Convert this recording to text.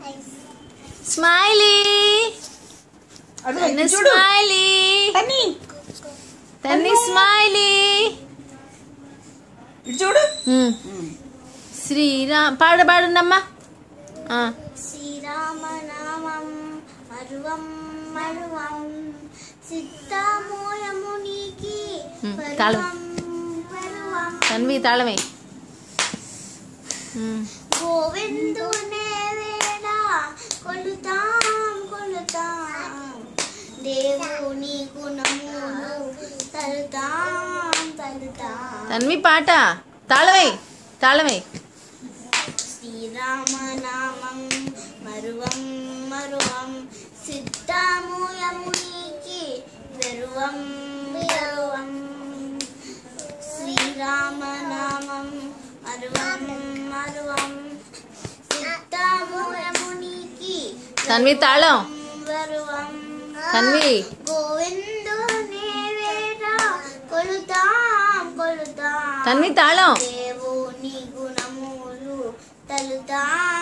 Smiley అదిగో తన్ని ఇది చూడు స్మైలీ తన్ని తన్ని స్మైలీ ఇటు చూడు ఉమ్. శ్రీరామ్ పాడ పాడుండమ్మా ఆ. శ్రీరామనామం మరువం మరువం సిద్ధమూలమునికి ఉమ్, తాళం. పరువం తన్వి తాళమే ఉమ్. గోవిందునే వేళ కొలుతాం కొలుతాం దేవుని గుణములు తలుతాం తలుతాం తన్వి పాట తాళమే తాళమే శ్రీరామనామం మరువం మరువం సిద్ధమూలమునికి వెరువం వెరువం శ్రీరామనామం మరువం మరువం సిద్ధమూలమునికి తన్వి తాళం వెరువం తన్వి గోవిందునే వేళ కొలుతాం కొలుతాం తన్వి తాళం దేవుని గుణములు తలుతాం